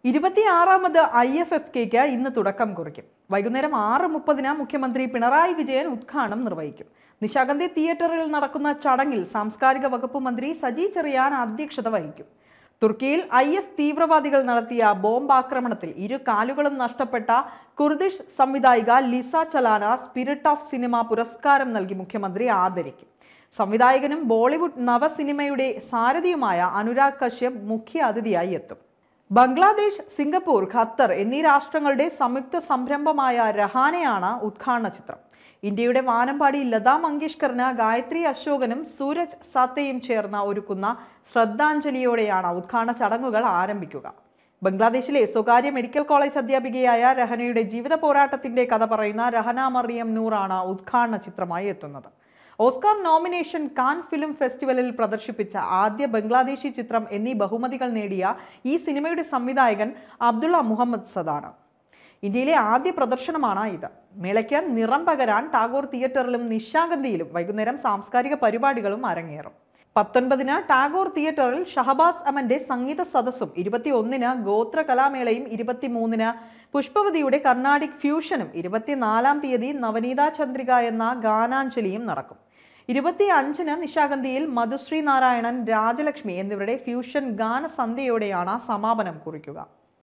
ഇരുപത്തിയാറാമത് I F F കെക്ക് ഇന്ന് തുടക്കം കുറിക്കും വൈകുന്നേരം ആറ് മുപ്പതിന് മുഖ്യമന്ത്രി പിണറായി വിജയൻ ഉദ്ഘാടനം നിർവഹിക്കും നിശാഗന്ധി തിയേറ്ററിൽ നടക്കുന്ന ചടങ്ങിൽ സാംസ്കാരിക വകുപ്പ് മന്ത്രി സജി ചെറിയാൻ അധ്യക്ഷത വഹിക്കും തുർക്കിയിൽ ഐ എസ് തീവ്രവാദികൾ നടത്തിയ ബോംബാക്രമണത്തിൽ ഇരു കാലുകളും നഷ്ടപ്പെട്ട കുർദിഷ് സംവിധായിക Lisa Calan spirit of cinema പുരസ്കാരം നൽകി മുഖ്യമന്ത്രി ആദരിക്കും സംവിധായകനും ബോളിവുഡ് നവസിനിമയുടെ സാരഥിയുമായ അനുരാഗ് കശ്യപ് മുഖ്യ അതിഥിയായി എത്തും ബംഗ്ലാദേശ് സിംഗപ്പൂർ ഖത്തർ എന്നീ രാഷ്ട്രങ്ങളുടെ സംയുക്ത സംരംഭമായ രഹാനയാണ് ഉദ്ഘാടന ചിത്രം ഇന്ത്യയുടെ വാനമ്പാടി ലതാ മങ്കേഷ്കറിന് ഗായത്രി അശോകനും സൂരജ് സാത്തയും ചേർന്ന് ഒരുക്കുന്ന ശ്രദ്ധാഞ്ജലിയോടെയാണ് ഉദ്ഘാടന ചടങ്ങുകൾ ആരംഭിക്കുക ബംഗ്ലാദേശിലെ സ്വകാര്യ മെഡിക്കൽ കോളേജ് അധ്യാപികയായ രഹനയുടെ ജീവിത പോരാട്ടത്തിന്റെ കഥ പറയുന്ന രഹന മറിയം നൂറാണ് ഉദ്ഘാടന ചിത്രമായി എത്തുന്നത് ഓസ്കാർ നോമിനേഷൻ കാൻ ഫിലിം ഫെസ്റ്റിവലിൽ പ്രദർശിപ്പിച്ച ആദ്യ ബംഗ്ലാദേശി ചിത്രം എന്നീ ബഹുമതികൾ നേടിയ ഈ സിനിമയുടെ സംവിധായകൻ അബ്ദുള്ള മുഹമ്മദ് സദാണ് ഇന്ത്യയിലെ ആദ്യ പ്രദർശനമാണ് ഇത് മേളയ്ക്ക് നിറം പകരാൻ ടാഗോർ തിയേറ്ററിലും നിശാഗന്ധിയിലും വൈകുന്നേരം സാംസ്കാരിക പരിപാടികളും അരങ്ങേറും പത്തൊൻപതിന് ടാഗോർ തിയേറ്ററിൽ ഷഹബാസ് അമന്റെ സംഗീത സദസ്സും ഇരുപത്തിയൊന്നിന് ഗോത്ര കലാമേളയും ഇരുപത്തിമൂന്നിന് പുഷ്പവതിയുടെ കർണാടിക് ഫ്യൂഷനും ഇരുപത്തിനാലാം തീയതി നവനീത ചന്ദ്രിക എന്ന ഗാനാഞ്ജലിയും നടക്കും ഇരുപത്തി അഞ്ചിന് നിശാഗന്ധിയിൽ മധുശ്രീ നാരായണൻ രാജലക്ഷ്മി എന്നിവരുടെ ഫ്യൂഷൻ ഗാനസന്ധ്യയോടെയാണ് സമാപനം കുറിക്കുക